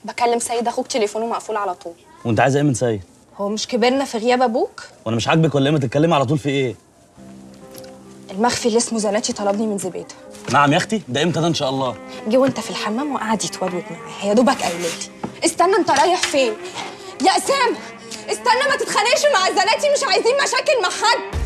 بكلم سيد اخوك تليفونه مقفول على طول وانت عايزه ايه من سيد هو مش كبرنا في غياب ابوك وانا مش عاجبك ولا ايه ما تتكلمي على طول في ايه المخفي اللي اسمه زناتي طلبني من زبيده نعم يا اختي ده امتى ده ان شاء الله جه وانت في الحمام وقعد يتودود معايا يا دوبك قايلتي استنى انت رايح فين يا اسامه استنى ما تتخانقش مع الزناتي مش عايزين مشاكل مع حد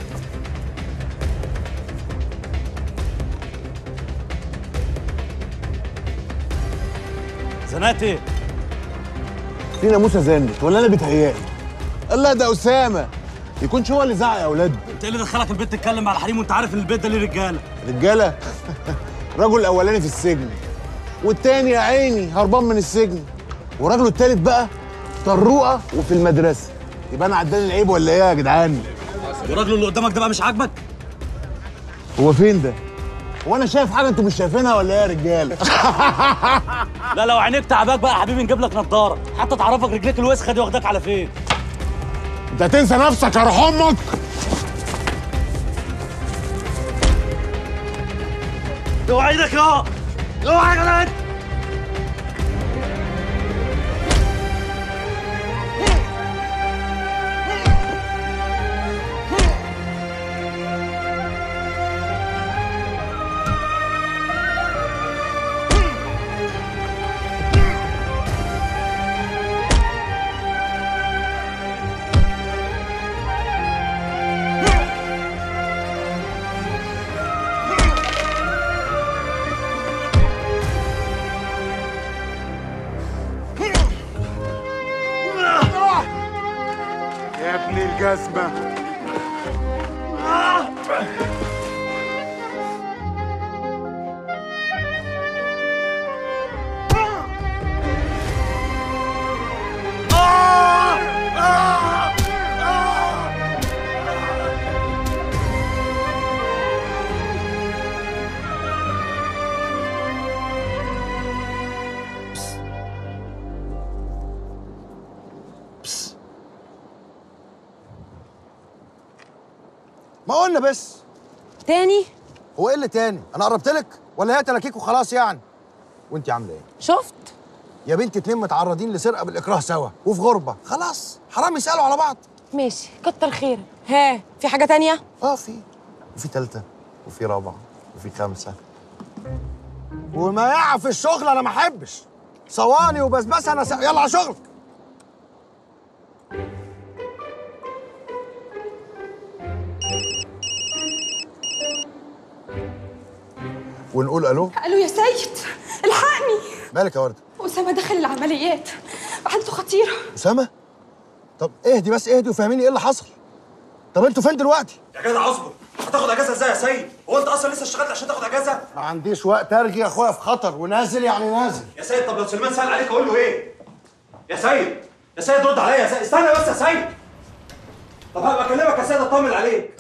زناتي في ناموسه زنت ولا انا بيتهيألي الله ده اسامه يكونش هو اللي زعق يا اولاد انت ايه اللي دخلك البيت تتكلم مع الحريم وانت عارف ان البيت ده ليه رجاله رجاله الرجل الاولاني في السجن والتاني يا عيني هربان من السجن والراجل التالت بقى طروقه وفي المدرسه يبقى انا عداني العيب ولا ايه يا جدعان والراجل اللي قدامك ده بقى مش عاجبك هو فين ده هو انا شايف حاجه انتوا مش شايفينها ولا ايه يا رجاله لا لو عينيك تعباك بقى يا حبيبي نجيب لك نضاره حتى تعرفك رجليك الوسخه دي واخداك على فين انت هتنسى نفسك يا روح امك اوعى ايدك يا اوعى يا جدعان يا ابن الجزمه ما قلنا بس تاني هو ايه اللي تاني انا قربت لك ولا هي تلاكيك وخلاص يعني وانت عامله ايه شفت يا بنت اتنين متعرضين لسرقه بالاكراه سوا وفي غربه خلاص حرام يسالوا على بعض ماشي كتر خيرك ها في حاجه تانية اه في وفي تالتة وفي رابعة وفي خمسة وما يقع في الشغل انا ما احبش صواني وبسبسه انا س... يلا على شغلك ونقول الو قالوا يا سيد الحقني مالك يا ورده اسامه دخل العمليات حالته خطيره اسامه طب اهدي بس اهدي وفهميني ايه اللي حصل طب انتوا فين دلوقتي يا جدع اصبر هتاخد اجازه ازاي يا سيد هو انت اصلا لسه اشتغلت عشان تاخد اجازه ما عنديش وقت ارجع يا اخويا في خطر ونازل يعني نازل يا سيد طب لو سليمان سال عليك اقول له ايه يا سيد يا سيد رد عليا يا سيد استنى بس يا سيد طب هبقى اكلمك يا سيد اطمن عليك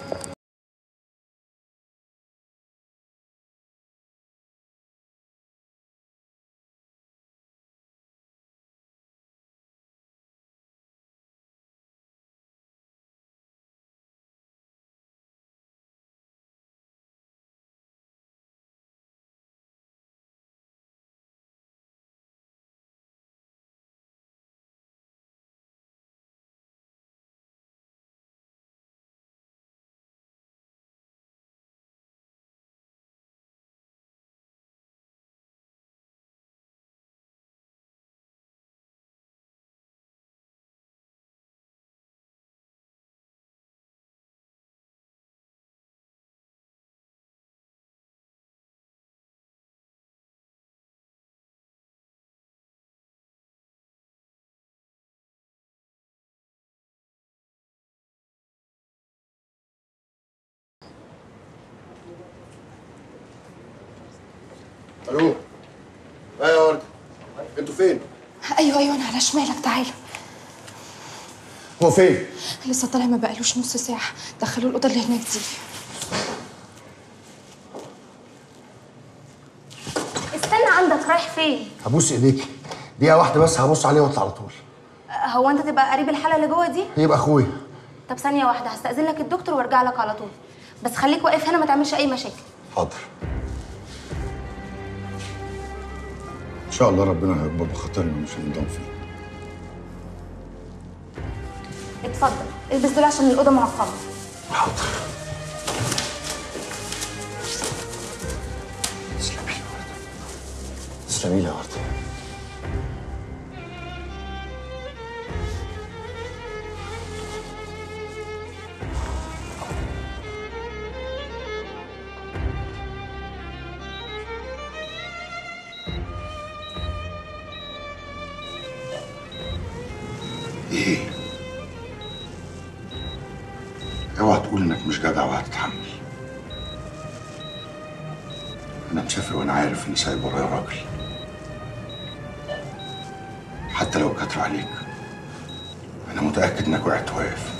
الو ايه يا ورده انتوا فين ايوه ايوه انا على شمالك تعالى هو فين لسه طالع ما بقالوش نص ساعه دخلوا الاوضه اللي هناك دي استنى عندك رايح فين؟ هبوس ايديكي دقيقه واحده بس هبص عليه واطلع على طول هو انت تبقى قريب الحاله اللي جوه دي؟ يبقى اخويا طب ثانيه واحده هستأذن لك الدكتور وارجع لك على طول بس خليك واقف هنا ما تعملش اي مشاكل حاضر شاء الله ربنا هيكبر بخاطرنا مش هنضم فيه اتفضل البس دول عشان الاوضه معقمه حاضر تسلمي لي يا وردة تسلمي لي يا وردة ايه اوعى تقول انك مش جدع وهتتحمل انا مسافر وانا عارف اني سايب ورايا راجل حتى لو كتر عليك انا متاكد انك وقعت واقف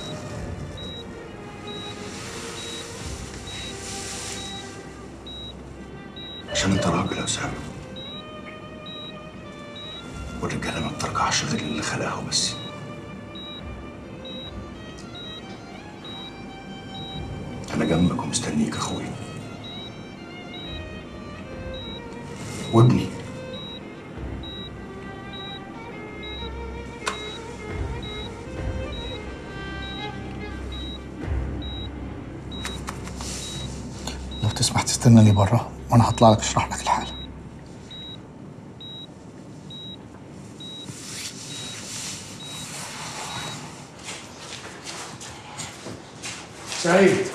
عشان انت راجل يا اسامه والرجاله ما بترجعش غير اللي خلقها بس أنا جنبك ومستنيك يا أخويا وابني لو تسمح تستناني بره وانا هطلع لك اشرح لك الحاله سعيد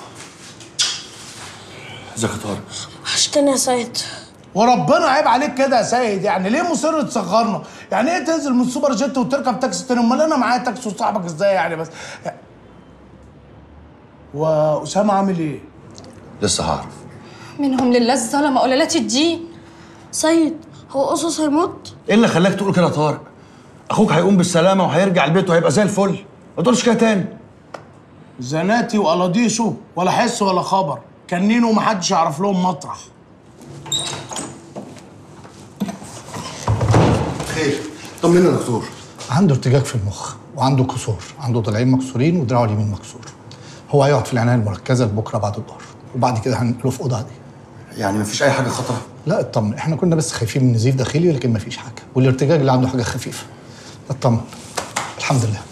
ازيك يا طارق وحشتني يا سيد وربنا عيب عليك كده يا سيد يعني ليه مصر تصغرنا؟ يعني ايه تنزل من السوبر جيت وتركب تاكسي تاني؟ امال انا معايا تاكسي وصاحبك ازاي يعني بس؟ واسامه عامل ايه؟ لسه هعرف منهم لله الظلمه قلالات الدين سيد هو قصص هيموت ايه اللي خلاك تقول كده يا طارق اخوك هيقوم بالسلامه وهيرجع البيت وهيبقى زي الفل ما تقولش كده تاني زناتي وقلاضيشه ولا حس ولا خبر كنين ومحدش يعرف لهم مطرح خير طمنا يا دكتور عنده ارتجاج في المخ وعنده كسور عنده ضلعين مكسورين ودراعه اليمين مكسور هو هيقعد في العنايه المركزه لبكره بعد الظهر وبعد كده هنقله في اوضه عاديه يعني مفيش اي حاجه خطره لا اطمن احنا كنا بس خايفين من نزيف داخلي لكن مفيش حاجه والارتجاج اللي عنده حاجه خفيفه اطمن الحمد لله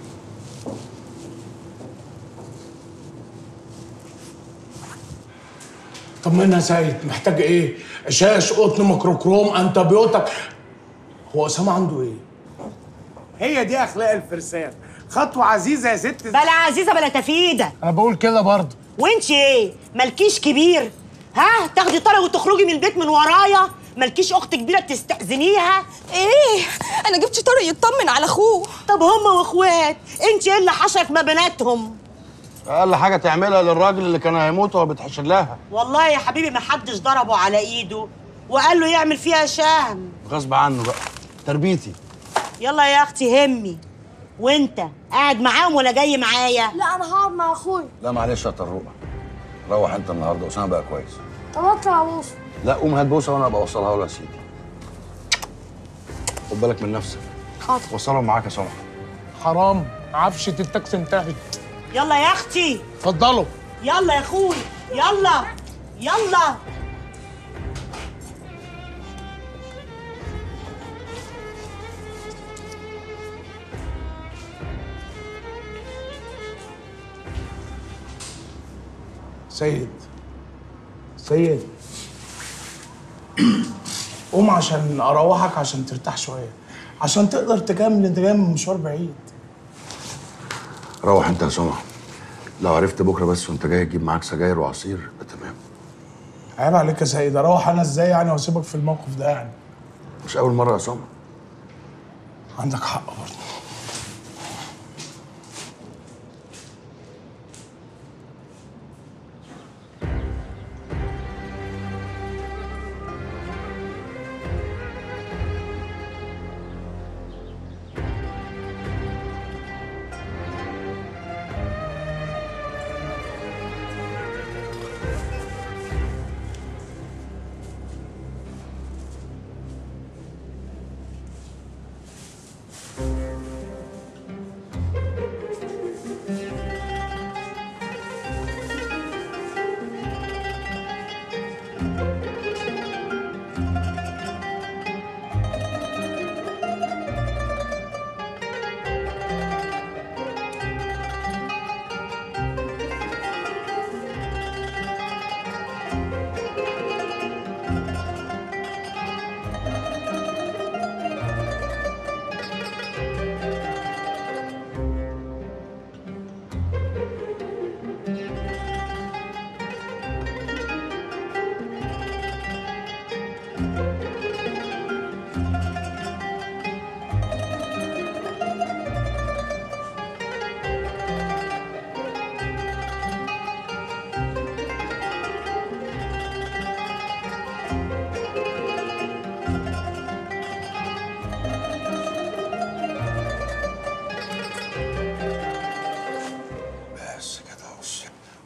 طمنا يا سيد محتاج ايه؟ شاش قطن ميكروكروم انتبيوتك هو اسامه عنده ايه؟ هي دي اخلاق الفرسان خطوه عزيزه يا ست بلا عزيزه بلا تفيده انا بقول كده برضه وانت ايه مالكيش كبير ها تاخدي طارق وتخرجي من البيت من ورايا مالكيش اخت كبيره تستاذنيها ايه انا جبت طارق يطمن على اخوه طب هما واخوات انت ايه اللي حشرك ما بيناتهم اقل حاجه تعملها للراجل اللي كان هيموت وهو بيتحشر لها والله يا حبيبي ما حدش ضربه على ايده وقال له يعمل فيها شهم غصب عنه بقى تربيتي يلا يا اختي همي وانت قاعد معاهم ولا جاي معايا لا انا هقعد مع اخويا لا معلش يا طروقه روح انت النهارده اسامه بقى كويس طب اطلع ابوس لا قوم هات بوسه وانا ابقى اوصلها له يا سيدي خد بالك من نفسك حاضر وصلهم معاك يا سمح حرام عفشه التاكسي انتهت يلا يا اختي اتفضلوا يلا يا اخوي يلا يلا سيد سيد قوم عشان اروحك عشان ترتاح شويه عشان تقدر تكمل انت جاي من مشوار بعيد روح انت يا سمح لو عرفت بكره بس وانت جاي تجيب معاك سجاير وعصير يبقى تمام عيب عليك يا سيد اروح انا ازاي يعني واسيبك في الموقف ده يعني مش اول مره يا سمح عندك حق برضه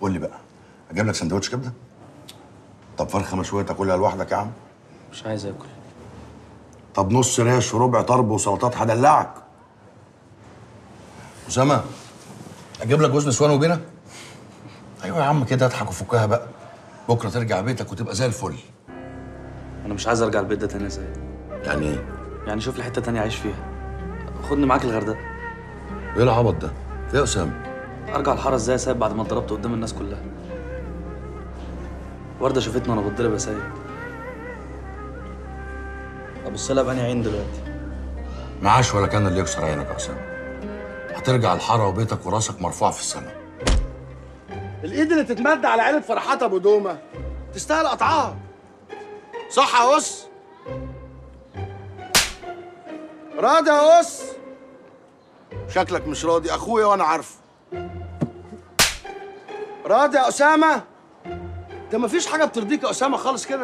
قول لي بقى اجيب لك سندوتش كبده طب فرخه مشويه تاكلها لوحدك يا عم مش عايز اكل طب نص ريش وربع طرب وسلطات هدلعك اسامه اجيب لك جوز نسوان وبينا ايوه يا عم كده اضحك وفكها بقى بكره ترجع بيتك وتبقى زي الفل انا مش عايز ارجع البيت ده تاني يا سيد يعني ايه يعني شوف لي حته تانية اعيش فيها خدني معاك الغردقه ايه العبط ده في يا اسامه ارجع الحاره ازاي يا سيد بعد ما اتضربت قدام الناس كلها ورده شافتني وانا بتضرب يا سيد ابص لها بأني عين دلوقتي معاش ولا كان اللي يكسر عينك يا اسامه هترجع الحاره وبيتك وراسك مرفوع في السماء الايد اللي تتمد على عيلة فرحات ابو دومه تستاهل قطعها صح يا اس راضي يا اس شكلك مش راضي اخويا وانا عارفه راضي يا اسامه ده مفيش حاجه بترضيك يا اسامه خالص كده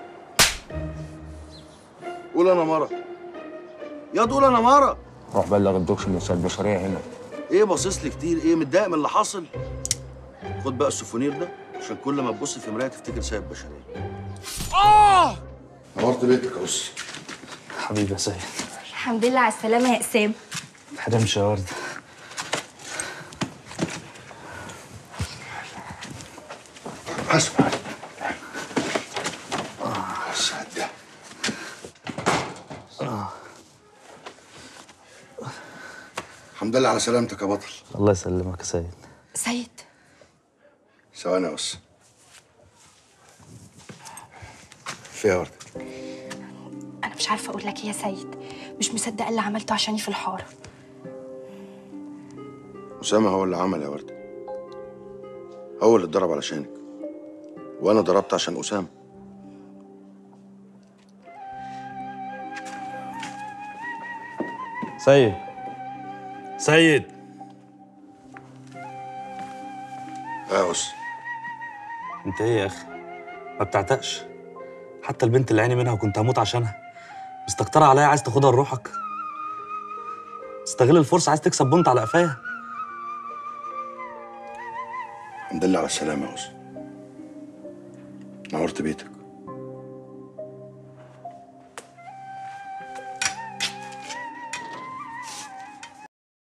قول انا مره يا تقول انا مره روح بلغ الدكتور من البشريه هنا ايه باصص لي كتير ايه متضايق من اللي حاصل خد بقى السوفونير ده عشان كل ما تبص في مرايه تفتكر سايب بشريه اه نورت بيتك يا اس حبيبي يا سيد الحمد لله على السلامه يا اسام تحرمش يا ورده اسمع سعد الحمد لله على سلامتك يا بطل الله يسلمك يا سيد سيد ثواني يا اس فيها ورده انا مش عارفه اقول لك ايه يا سيد مش مصدقه اللي عملته عشاني في الحاره أسامة هو اللي عمل يا وردة هو اللي اتضرب علشانك وأنا ضربت عشان أسامة سيد سيد يا أس انت ايه يا اخي ما بتعتقش حتى البنت اللي عيني منها وكنت هموت عشانها مستكترة عليا عايز تاخدها لروحك استغل الفرصة عايز تكسب بنت على قفايا الحمد لله على السلامة يا أس نورت بيتك